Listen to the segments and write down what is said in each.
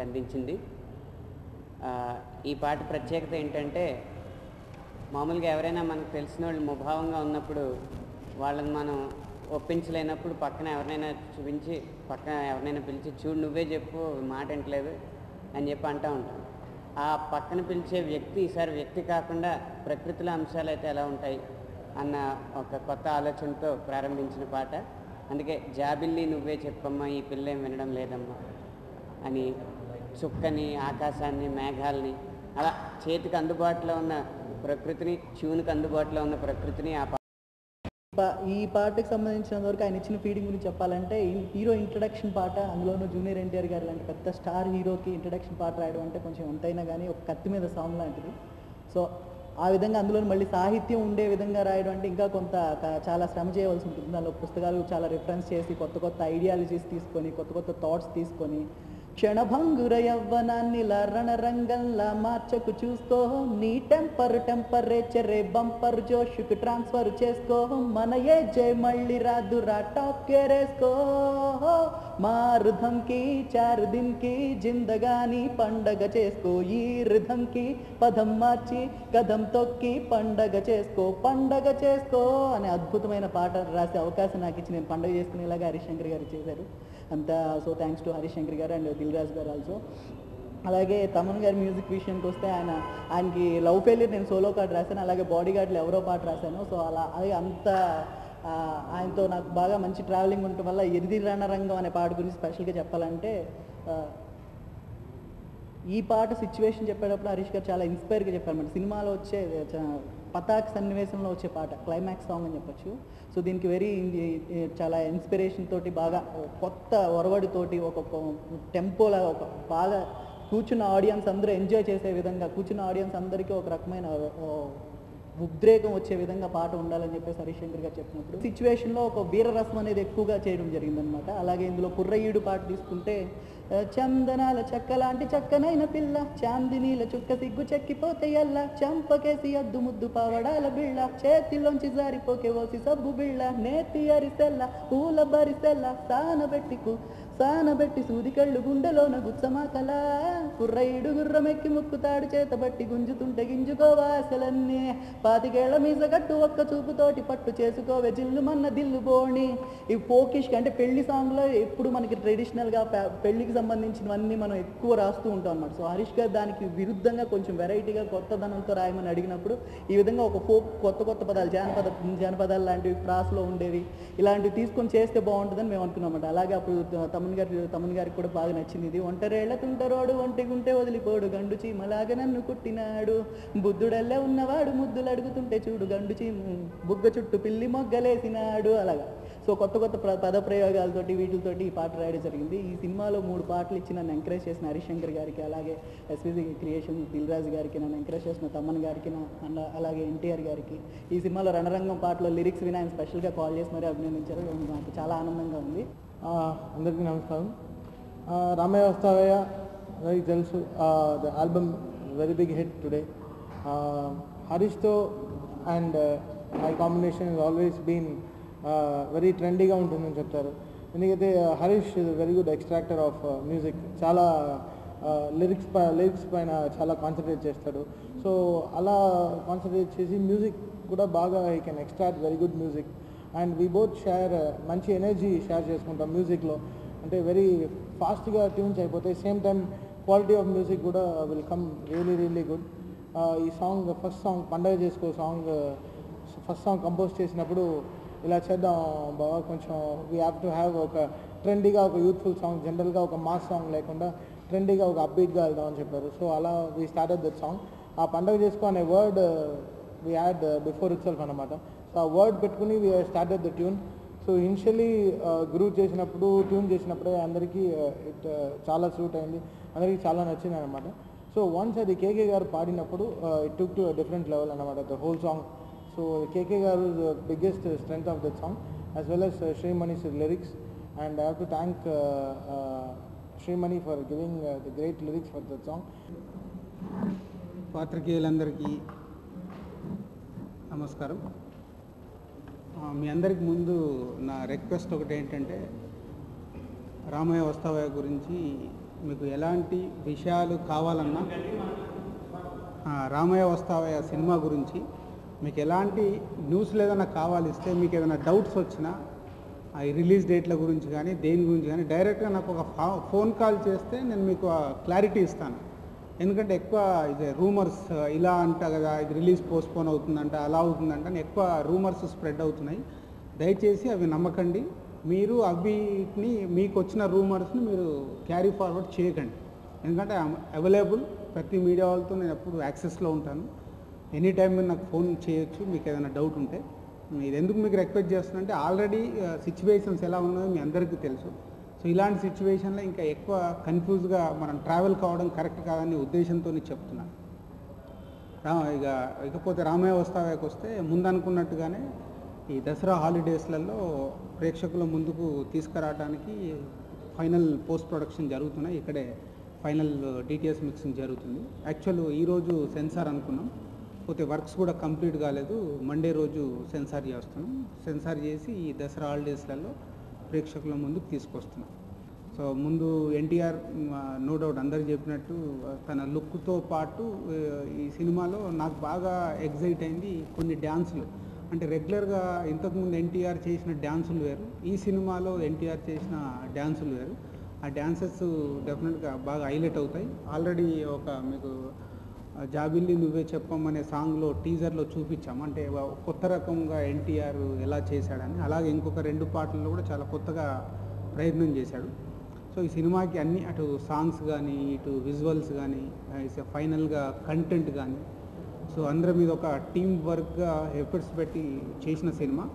అందించింది ఆ, ఈ పాట ప్రత్యేకత ఏంటంటే మామూలుగా ఎవరైనా మనకు తెలిసిన వాళ్ళు ముభావంగా ఉన్నప్పుడు వాళ్ళని మనం ఒప్పించలేనప్పుడు పక్కన ఎవరినైనా చూపించి పక్కన ఎవరినైనా పిలిచి చూడు నువ్వే చెప్పు మాట వింటలేదు అని చెప్పి అంటూ ఉంటాం ఆ పక్కన పిలిచే వ్యక్తి ఈసారి వ్యక్తి కాకుండా ప్రకృతిలో అంశాలు అయితే ఎలా ఉంటాయి అన్న ఒక కొత్త ఆలోచనతో ప్రారంభించిన పాట అందుకే జాబిల్లి నువ్వే చెప్పమ్మా ఈ పిల్లేం వినడం లేదమ్మా అని చుక్కని ఆకాశాన్ని మేఘాలని అలా చేతికి అందుబాటులో ఉన్న ప్రకృతిని ట్యూన్కి అందుబాటులో ఉన్న ప్రకృతిని ఆ పా- పా- ఈ పాటకి సంబంధించినంత వరకు ఆయన ఇచ్చిన ఫీడింగ్ గురించి చెప్పాలంటే ఈ- హీరో ఇంట్రడక్షన్ పాట అందులోనూ జూనియర్ ఎన్టీఆర్ గారు లాంటి పెద్ద స్టార్ హీరోకి ఇంట్రడక్షన్ పాట రాయడం అంటే కొంచెం ఎంతైనా కానీ ఒక కత్తి మీద సాంగ్ లాంటిది సో ఆ విధంగా అందులో మళ్ళీ సాహిత్యం ఉండే విధంగా రాయడం అంటే ఇంకా కొంత క- చాలా శ్రమ చేయవలసి ఉంటుంది దానిలో పుస్తకాలు చాలా రిఫరెన్స్ చేసి కొత్త కొత్త ఐడియాలజీస్ తీసుకొని కొత్త కొత్త థాట్స్ తీసుకొని క్షణభంగుర యవ్వనాన్ని రణరంగంలా మార్చకు చూసుకో నీ టెంపర్ టెంపరేచరే బంపర్ జోషుకు ట్రాన్స్ఫర్ చేసుకో మన ఏజే మళ్ళీ రాదు రా టాప్ కేరేసుకో మారు ధంకి చారు దిన్కి జిందగాని పండగ చేసుకో ఈ రిధంకి పదం మార్చి కథం తొక్కి పండగ చేసుకో పండగ చేసుకో అనే అద్భుతమైన పాట రాసే అవకాశం నాకు ఇచ్చి నేను పండగ చేసుకునేలాగా హరిశంకర్ గారు చేశారు అంతా సో థ్యాంక్స్ టు హరిశంకర్ గారు అండ్ దిల్ రాజు గారు ఆల్సో అలాగే తమన్ గారి మ్యూజిక్ విషయానికి వస్తే ఆయన ఆయనకి లవ్ ఫెయిలియర్ నేను సోలో పాట రాశాను అలాగే బాడీ గార్డ్లో ఎవరో పాట రాశాను సో అలా అది అంత ఆ, ఆయనతో నాకు బాగా మంచి ట్రావెలింగ్ ఉండటం వల్ల ఎరిది రణరంగం అనే పాట గురించి స్పెషల్గా చెప్పాలంటే ఆ, ఈ పాట సిచ్యువేషన్ చెప్పేటప్పుడు హరీష్ గారు చాలా ఇన్స్పైర్గా చెప్పారన్నమాట సినిమాలో వచ్చే చ- పతాక్ సన్నివేశంలో వచ్చే పాట క్లైమాక్స్ సాంగ్ అని చెప్పొచ్చు సో దీనికి వెరీ చాలా ఇన్స్పిరేషన్ తోటి బాగా కొత్త ఒరవడితోటి ఒక టెంపోలా ఒక బాగా కూర్చున్న ఆడియన్స్ అందరూ ఎంజాయ్ చేసే విధంగా కూర్చున్న ఆడియన్స్ అందరికీ ఒక రకమైన ఓ, ఉద్రేకం వచ్చే విధంగా పాట ఉండాలని చెప్పేసి హరిశంకర్ గారు చెప్పినప్పుడు సిచ్యువేషన్లో ఒక వీరరసం అనేది ఎక్కువగా చేయడం జరిగిందనమాట అలాగే ఇందులో కుర్రయ్యుడు పాట తీసుకుంటే ఆ, చందనాల చెక్క లాంటి చక్కనైన పిల్ల చాందినీల చుక్క సిగ్గు చెక్కిపోతే ఎల్ల చంపకేసి అద్దు ముద్దు పావడాల బిళ్ళ చేతిలోంచి జారిపోకే ఓసి సబ్బు బిళ్ళ నేతి అరిసెల్ల పూల బరిసెల్ల సానబెట్టికు సానబెట్టి సూది కళ్ళు గుండెలోన గుచ్చమాకల కుర్రయ్యుడు గుర్రమెక్కి ముక్కుతాడు చేతబట్టి గుంజుతుంటే గింజుకోవాసలన్నీ పాతికేళ్ల మీసగట్టు ఒక్క చూపుతోటి పట్టు చేసుకోవే జిల్లు మన్న దిల్లు బోణి ఈ ఫోకిష్ అంటే పెళ్లి సాంగ్లో ఎప్పుడు మనకి ట్రెడిషనల్గా పెళ్లికి సంబంధించినవన్నీ మనం ఎక్కువ రాస్తూ ఉంటాం అన్నమాట సో హరీష్ గారు దానికి విరుద్ధంగా కొంచెం వెరైటీగా కొత్తదనంతో రాయమని అడిగినప్పుడు ఈ విధంగా ఒక ఫోక్ కొత్త కొత్త పదాలు జానపద జానపదాలు లాంటివి ఫ్రాస్లో ఉండేవి ఇలాంటివి తీసుకొని చేస్తే బాగుంటుందని మేము అనుకున్నామన్నమాట అలాగే అప్పుడు తమ్ముని గారి తమ్ముని గారికి కూడా బాగా నచ్చింది ఇది ఒంటరేళ్ల తుంటరోడు ఒంటిగుంటే వదిలిపోడు గండు చీమలాగా నన్ను కుట్టినాడు బుద్ధుడల్లే ఉన్నవాడు ముద్దులు అడుగుతుంటే చూడు గండు చీమ బుగ్గ చుట్టూ పిల్లి మొగ్గలేసినాడు అలాగా సో కొత్త కొత్త ప్ర పద ప్రయోగాలతోటి వీటితోటి ఈ పాట రాయడం జరిగింది ఈ సినిమాలో మూడు పాటలు ఇచ్చి నన్ను ఎంకరేజ్ చేసిన హరిశంకర్ గారికి అలాగే ఎస్విసి క్రియేషన్ దిల్రాజు గారికి నన్ను ఎంకరేజ్ చేసిన తమ్మన్ గారికి నా- అలా- అలాగే ఎన్టీఆర్ గారికి ఈ సినిమాలో రణరంగం పాటలో లిరిక్స్ విని ఆయన స్పెషల్గా కాల్ చేసి మరీ అభినందించారు నాకు చాలా ఆనందంగా ఉంది ఆ, అందరికీ నమస్కారం ఆ, రామయ్య వస్తావయ్య వెరీ తెలుసు the album very big hit today హరీష్తో and my combination is always been very ట్రెండీగా ఉంటుందని చెప్తారు ఎందుకంటే Harish is very good extractor of music చాలా లిరిక్స్ పై లిరిక్స్ పైన చాలా కాన్సన్ట్రేట్ చేస్తాడు సో అలా కాన్సన్ట్రేట్ చేసి మ్యూజిక్ కూడా బాగా I can extract very good music and we both share మంచి ఎనర్జీ షేర్ చేసుకుంటాం మ్యూజిక్లో అంటే వెరీ ఫాస్ట్గా ట్యూన్స్ అయిపోతాయి same time quality of music కూడా will come really really good ఈ సాంగ్ ఫస్ట్ సాంగ్ పండగ చేసుకో సాంగ్ ఫస్ట్ సాంగ్ కంపోజ్ చేసినప్పుడు ఇలా చేద్దాం బాగా కొంచెం వీ హ్యావ్ టు హ్యావ్ ఒక ట్రెండీగా ఒక యూత్ఫుల్ సాంగ్ జనరల్గా ఒక మాస్ సాంగ్ లేకుండా ట్రెండీగా ఒక అప్బీట్గా వెళ్దాం అని చెప్పారు సో అలా వీ స్టార్టెడ్ దట్ సాంగ్ ఆ పండగ చేసుకో అనే word we had before itself అనమాట సో ఆ వర్డ్ పెట్టుకుని we started the tune so initially గ్రూ చేసినప్పుడు ట్యూన్ చేసినప్పుడే అందరికీ ఇట్ చాలా సూట్ అయింది అందరికీ చాలా నచ్చింది అనమాట సో వన్స్ అది కేకే గారు పాడినప్పుడు it took to different level అనమాట the whole song so KK గారు biggest strength of that song as well as Srimani's lyrics and I have to thank Srimani for giving the great lyrics for that song పాత్రికేయులందరికీ నమస్కారం ఆ, మీ అందరికి ముందు నా request ఒకటి ఏంటంటే రామయ్య వస్తావయ్య గురించి మీకు ఎలాంటి విషయాలు కావాలన్నా ఆ, రామయ్య వస్తావయ్య సినిమా గురించి మీకు ఎలాంటి న్యూస్లు ఏదైనా కావాలిస్తే మీకు ఏదైనా డౌట్స్ వచ్చినా ఆ ఈ రిలీజ్ డేట్ల గురించి కానీ దేని గురించి కానీ డైరెక్ట్గా నాకు ఒక ఫా- ఫోన్ కాల్ చేస్తే నేను మీకు క్లారిటీ ఇస్తాను ఎందుకంటే ఎక్కువ ఇది రూమర్స్ ఇలా అంట కదా ఇది రిలీజ్ పోస్ట్పోన్ అవుతుందంట అలా అవుతుందంట అని ఎక్కువ రూమర్స్ స్ప్రెడ్ అవుతున్నాయి దయచేసి అవి నమ్మకండి మీరు అవిని మీకు వచ్చిన రూమర్స్ని మీరు క్యారీ ఫార్వర్డ్ చేయకండి ఎందుకంటే అవైలబుల్ ప్రతి మీడియా వాళ్ళతో నేను ఎప్పుడు యాక్సెస్లో ఉంటాను ఎనీ టైం మీరు నాకు ఫోన్ చేయొచ్చు మీకు ఏదైనా డౌట్ ఉంటే ఇది ఎందుకు మీకు రిక్వెస్ట్ చేస్తున్నా అంటే ఆల్రెడీ సిచ్యువేషన్స్ ఎలా ఉన్నాయో మీ అందరికీ తెలుసు సో ఇలాంటి సిచ్యువేషన్లో ఇంకా ఎక్కువ కన్ఫ్యూజ్గా మనం ట్రావెల్ కావడం కరెక్ట్ కాదని ఉద్దేశంతో చెప్తున్నాను రా ఇక ఇకపోతే రామయ్య వస్తావేకి వస్తే ముందు అనుకున్నట్టుగానే ఈ దసరా హాలిడేస్లలో ప్రేక్షకుల ముందుకు తీసుకురావడానికి ఫైనల్ పోస్ట్ ప్రొడక్షన్ జరుగుతున్నాయి ఇక్కడే ఫైనల్ డిటిఎస్ మిక్సింగ్ జరుగుతుంది యాక్చువల్ ఈరోజు సెన్సార్ అనుకున్నాం పోతే వర్క్స్ కూడా కంప్లీట్ కాలేదు మండే రోజు సెన్సార్ చేస్తున్నాం సెన్సార్ చేసి ఈ దసరా హాలిడేస్లలో ప్రేక్షకుల ముందుకు తీసుకొస్తున్నాం సో ముందు ఎన్టీఆర్ నో డౌట్ అందరు చెప్పినట్టు ఆ, తన లుక్తో పాటు ఆ, ఈ సినిమాలో నాకు బాగా ఎగ్జైట్ అయింది కొన్ని డ్యాన్సులు అంటే రెగ్యులర్గా ఇంతకుముందు ఎన్టీఆర్ చేసిన డ్యాన్సులు వేరు ఈ సినిమాలో ఎన్టీఆర్ చేసిన డ్యాన్సులు వేరు ఆ డ్యాన్సెస్ డెఫినెట్గా బాగా హైలైట్ అవుతాయి ఆల్రెడీ ఒక మీకు ఆ, జాబిల్లి నువ్వే చెప్పమనే సాంగ్లో టీజర్లో చూపించాం అంటే వా- కొత్త రకంగా ఎన్టీఆర్ ఎలా చేశాడని అలాగే ఇంకొక రెండు పాటల్లో కూడా చాలా కొత్తగా ప్రయత్నం చేశాడు సో ఈ సినిమాకి అన్ని అటు సాంగ్స్ కానీ ఇటు విజువల్స్ కానీ ఫైనల్గా కంటెంట్ కానీ సో అందరి మీద ఒక టీం వర్క్గా ఎఫర్ట్స్ పెట్టి చేసిన సినిమా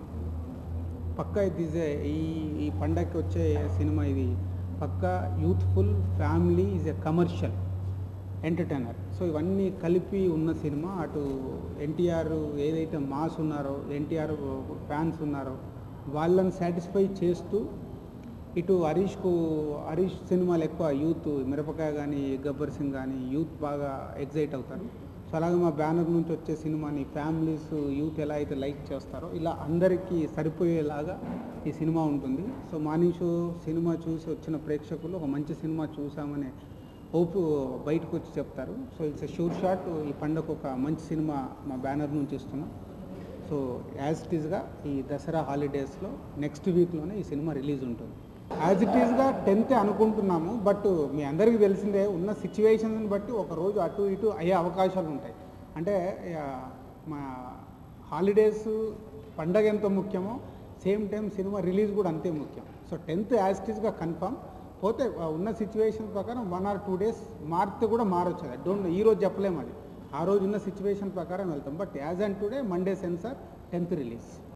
పక్కా ఇది ఈజ్ ఏ- ఈ ఈ పండగకి వచ్చే సినిమా ఇది పక్కా youthful family is a commercial entertainer so ఇవన్నీ కలిపి ఉన్న సినిమా అటు ఎన్టీఆర్ ఏదైతే మాస్ ఉన్నారో ఎన్టీఆర్ ఫ్యాన్స్ ఉన్నారో వాళ్ళని సాటిస్ఫై చేస్తూ ఇటు హరీష్కు హరీష్ సినిమాలు ఎక్కువ యూత్ మిరపకాయ కానీ గబ్బర్ సింగ్ కానీ యూత్ బాగా ఎగ్జైట్ అవుతారు సో అలాగే మా బ్యానర్ నుంచి వచ్చే సినిమాని ఫ్యామిలీస్ యూత్ ఎలా అయితే లైక్ చేస్తారో ఇలా అందరికీ సరిపోయేలాగా ఈ సినిమా ఉంటుంది సో మార్నింగ్ షో సినిమా చూసి వచ్చిన ప్రేక్షకులు ఒక మంచి సినిమా చూసామనే హోప్ బయటకు వచ్చి చెప్తారు so it's a sure shot ఈ పండగ ఒక మంచి సినిమా మా బ్యానర్ నుంచి ఇస్తున్నాం సో యాజ్ ఇట్ ఈస్గా ఈ దసరా హాలిడేస్లో నెక్స్ట్ వీక్లోనే ఈ సినిమా రిలీజ్ ఉంటుంది యాజ్ ఇట్ ఈస్గా టెన్త్ అనుకుంటున్నాము బట్ మీ అందరికీ తెలిసిందే ఉన్న సిచ్యువేషన్స్ని బట్టి ఒక రోజు అటు ఇటు అయ్యే అవకాశాలు ఉంటాయి అంటే ఆ, మా హాలిడేస్ పండగ ఎంత ముఖ్యమో సేమ్ టైం సినిమా రిలీజ్ కూడా అంతే ముఖ్యం సో టెన్త్ యాజ్ ఇట్ ఈస్గా కన్ఫర్మ్ పోతే ఆ, ఉన్న సిచ్యువేషన్ ప్రకారం వన్ ఆర్ టూ డేస్ మారితే కూడా మారొచ్చు అది డోంట్ ఈ రోజు చెప్పలేము అది ఆ రోజు ఉన్న సిచ్యువేషన్ ప్రకారం వెళ్తాం but as and today Monday censor tenth release